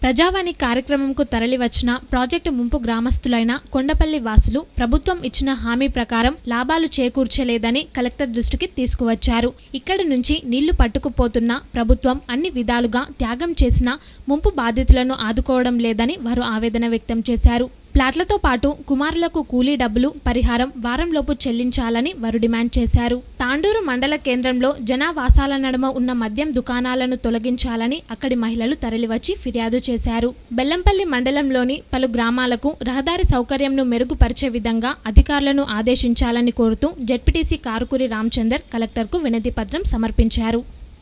ప్రజావాణి కార్యక్రమంకు తరలివచ్చిన project ముంపు గ్రామస్తులైన కొండపల్లి వాసులు ప్రభుత్వం ఇచ్చిన హామీ ప్రకారం లాభాలు చేకూర్చలేదని కలెక్టర్ దృష్టికి తీసుకువచ్చారు ఇక్కడి నుంచి నీళ్లు పట్టుకుపోతున్న ప్రభుత్వం అన్ని విధాలుగా త్యాగం చేసిన ముంపు బాధితులను ఆదుకోవడం లేదని వారు ఆవేదన వ్యక్తం చేశారు ప్లాట్లతో పాటు కుమారులకు కూలీ డబ్బులు పరిహారం వారంలోపు చెల్లించాలని వారు డిమాండ్ చేశారు తాండూరు మండల కేంద్రంలో జనావాసాల నడుమ ఉన్న మద్యం దుకాణాలను తొలగించాలని అక్కడి మహిళలు తరలివచ్చి ఫిర్యాదు చేశారు బెల్లంపల్లి మండలంలోని పలు గ్రామాలకు రహదారి సౌకర్యంను మెరుగుపరిచే విధంగా అధికారులను ఆదేశించాలని కోరుతూ జెడ్పీటీసీ కారుకూరి రామచందర్ కలెక్టర్కు వినతి పత్రం సమర్పించారు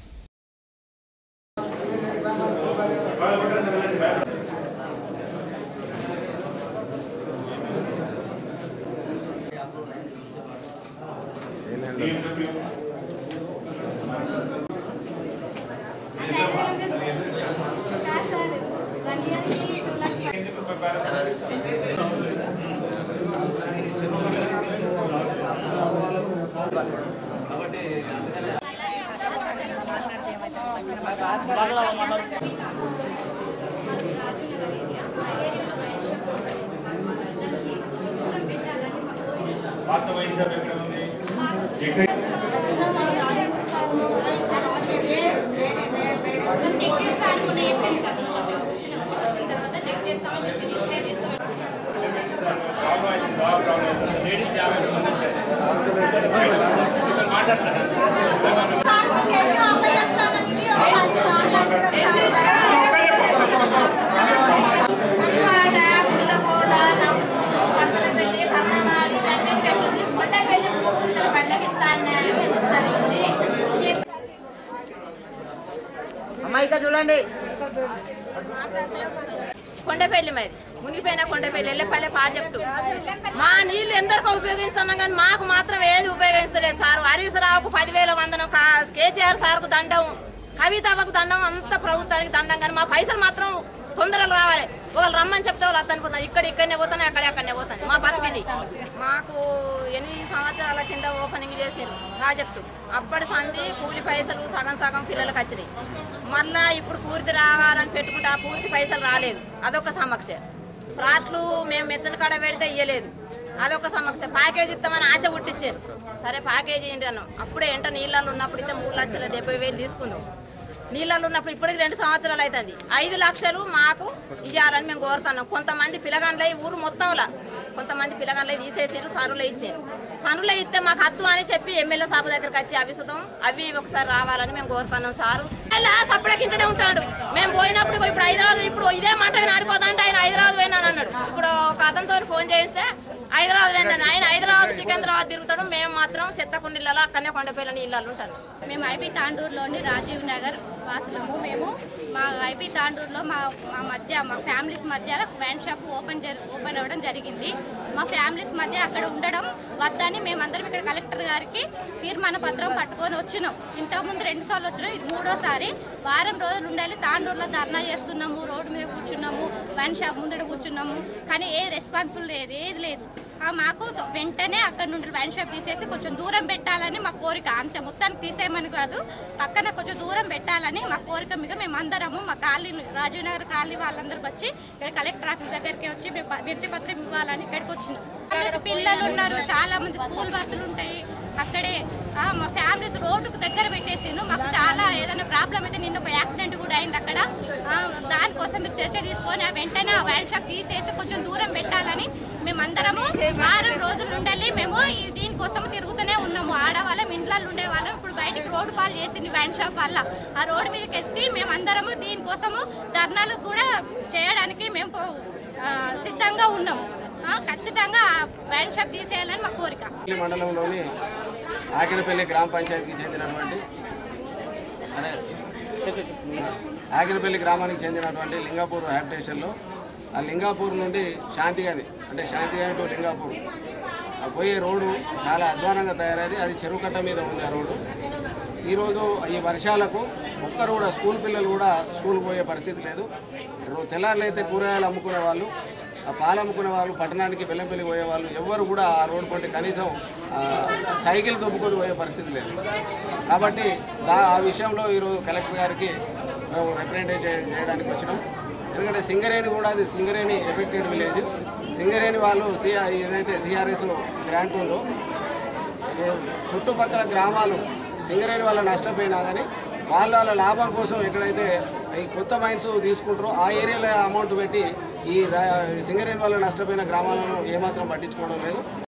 పాత వైన్ షాప్ ఎక్కడ ఉంది ఎక్సైజ్ చెక్ చేస్తా అనుకున్నా చెప్పాను సార్ వచ్చిన వచ్చిన తర్వాత చెక్ చేస్తామని చెప్పి రిపేర్ చేస్తామని లేడీస్ యాభై మంది వచ్చారు కర్ణవాడ గుళ్ళకోట నమ్ము పడతలపల్లి కర్ణవాడి అన్నిటి పెట్టింది కొండపల్లి మూడు విడతల బండ్లకి ఇంత అన్యాయం ఎందుకు జరిగింది ఈ అమ్మాయి ఇక్కడ చూడండి కొండపల్లి మరి మునిగిపోయిన కొండపల్లి వెళ్ళపల్లె ప్రాజెక్టు మా నీళ్లు ఎందరికో ఉపయోగిస్తున్నాం కానీ మాకు మాత్రం ఏది ఉపయోగిస్తలేదు సార్ హరీష్ రావుకు పదివేల వందనం కా- కేసీఆర్ సార్కు దండం కవితవ్వకు దండం అంత ప్రభుత్వానికి దండం కానీ మా పైసలు మాత్రం తొందరగా రావాలి ఒకళ్ళు రమ్మని చెప్తే వాళ్ళు అతని పోతాను ఇక్కడ ఇక్కడనే పోతాను అక్కడ అక్కడనే పోతాను మా బతికిది మాకు ఎనిమిది సంవత్సరాల కింద ఓపెనింగ్ చేసారు ప్రాజెక్టు అప్పటి సంది కూలి పైసలు సగం సగం పిల్లలకు వచ్చినాయి మళ్ళా ఇప్పుడు పూర్తి రావాలని పెట్టుకుంటే ఆ పూర్తి పైసలు రాలేదు అదొక సమస్య ప్లాట్లు మేము మెత్తన కాడ పెడితే ఇయ్యలేదు అదొక సమస్య ప్యాకేజ్ ఇస్తామని ఆశ పుట్టించారు సరే ప్యాకేజ్ ఏంటి అన్నాం అప్పుడే ఎంట నీళ్ళల్లో ఉన్నప్పుడు అయితే మూడు లక్షల డెబ్బై వేలు తీసుకుందాం నీళ్ళల్లో ఉన్నప్పుడు ఇప్పటికి రెండు సంవత్సరాలు అవుతుంది ఐదు లక్షలు మాకు ఇవ్వాలని మేము కోరుతున్నాం కొంతమంది పిల్లగాండ్లై ఊరు మొత్తంలో కొంతమంది పిల్లగాండ్లై తీసేసారు తనులు ఇచ్చారు తనులు ఇస్తే మాకు హద్దు అని చెప్పి ఎమ్మెల్యే సభ దగ్గరకు వచ్చి అభిసుతం అవి ఒకసారి రావాలని మేము కోరుతున్నాం సారు ఇలా సపడకి ఇంటనే ఉంటాడు మేము పోయినప్పుడు ఇప్పుడు హైదరాబాద్ ఇప్పుడు ఇదే మంటగా నాడిపోతుంటే ఆయన హైదరాబాద్ పోయినాను అన్నాడు ఇప్పుడు ఒక అతనితో ఫోన్ చేయిస్తే హైదరాబాద్ పోయిందని ఆయన హైదరాబాద్ సికింద్రాబాద్ తిరుగుతాడు మేము మాత్రం చెత్తకుండిళ్ళలో అక్కడనే కొండపల్లి ఇళ్ళలో ఉంటాను మేము ఐపీ తాండూరులోని రాజీవ్ నగర్ వాసులము మేము మా ఐపీ తాండూరులో మా మా మధ్య మా ఫ్యామిలీస్ మధ్య వ్యాన్ షాప్ ఓపెన్ జరి ఓపెన్ అవ్వడం జరిగింది మా ఫ్యామిలీస్ మధ్య అక్కడ ఉండడం వద్దని మేమందరం ఇక్కడ కలెక్టర్ గారికి తీర్మాన పత్రం పట్టుకొని వచ్చినాం ఇంతకుముందు రెండు సార్లు వచ్చినాం ఇది మూడోసారి వారం రోజులు ఉండాలి తాండూరులో ధర్నా చేస్తున్నాము రోడ్డు మీద కూర్చున్నాము వ్యాన్ షాప్ ముందర కూర్చున్నాము కానీ ఏ రెస్పాన్సిబుల్ లేదు ఏది లేదు ఆ, మాకు త- వెంటనే అక్కడ నుండి వైన్ షాప్ తీసేసి కొంచెం దూరం పెట్టాలని మా కోరిక అంతే మొత్తానికి తీసేయమని కాదు పక్కన కొంచెం దూరం పెట్టాలని మా కోరిక మీద మేము అందరము మా కాలనీ రాజీవ్ నగర్ కాలనీ వాళ్ళందరూ వచ్చి ఇక్కడ కలెక్టర్ ఆఫీస్ దగ్గరికి వచ్చి మేము ప- వినతి పత్రం ఇవ్వాలని ఇక్కడికి వచ్చినాం ఫ్యామిలీస్ పిల్లలు ఉన్నారు చాలా మంది స్కూల్ బస్సులు ఉంటాయి అక్కడే ఆ, మా ఫ్యామిలీస్ రోడ్డుకు దగ్గర పెట్టేసిండు మాకు చాలా ఏదైనా ప్రాబ్లం అయితే నిన్న ఒక యాక్సిడెంట్ కూడా అయింది అక్కడ ఆ, దానికోసం మీరు చర్చ తీసుకొని ఆ వెంటనే ఆ వైన్ షాప్ తీసేసి కొంచెం దూరం పెట్టాలని మేమందరము వారం రోజులు ఉండాలి మేము ఈ దీనికోసం తిరుగుతూనే ఉన్నాము ఆడవాళ్ళం ఇంట్లో ఉండేవాళ్ళం ఇప్పుడు బయటికి రోడ్డు పాలు చేసింది వైన్ షాప్ వల్ల ఆ రోడ్డు మీదకి ఎక్కి మేమందరము దీనికోసము ధర్నాలు కూడా చేయడానికి మేము పో- ఆ, సిద్ధంగా ఉన్నాము ఆ, ఖచ్చితంగా ఆ వైన్ షాప్ తీసేయాలని మా కోరిక పల్లి మండలంలోని ఆకినపల్లి గ్రామ పంచాయతీకి చెందినటువంటి అదే ఆకినపల్లి గ్రామానికి చెందినటువంటి లింగాపూర్ హ్యాబిటేషన్లో ఆ లింగాపూర్ నుండి శాంతిగని అంటే శాంతిగని టు లింగాపూర్ ఆ పోయే రోడ్డు చాలా అధ్వానంగా తయారైంది అది చెరువు కట్ట మీద ఉంది ఆ రోడ్డు ఈరోజు ఈ వర్షాలకు ఒక్కరు కూడా స్కూల్ పిల్లలు కూడా స్కూల్ పోయే పరిస్థితి లేదు రో- తెల్లారులు అయితే కూరగాయలు అమ్ముకునే వాళ్ళు ఆ పాలు అమ్ముకునే వాళ్ళు పట్టణానికి బెల్లంపల్లి పోయే వాళ్ళు ఎవ్వరు కూడా ఆ రోడ్డు పంటి కనీసం ఆ, సైకిల్ దొబ్బుకొని పోయే పరిస్థితి లేదు కాబట్టి దా ఆ విషయంలో ఈరోజు కలెక్టర్ గారికి మేము రిప్రజెంటేషన్ చేయడానికి వచ్చినాం ఎందుకంటే సింగరేణి కూడా అది సింగరేణి ఎఫెక్టెడ్ విలేజ్ సింగరేణి వాళ్ళు సిఆర్ ఏదైతే సిఆర్ఎస్ గ్రాంట్ ఉందో ఏ చుట్టుపక్కల గ్రామాలు సింగరేణి వల్ల నష్టపోయినా కానీ వాళ్ళ వాళ్ళ లాభం కోసం ఎక్కడైతే ఈ కొత్త మైన్స్ తీసుకుంటారో ఆ ఏరియాలో అమౌంట్ పెట్టి ఈ రా- సింగరేణి వల్ల నష్టపోయిన గ్రామాలను ఏమాత్రం పట్టించుకోవడం లేదు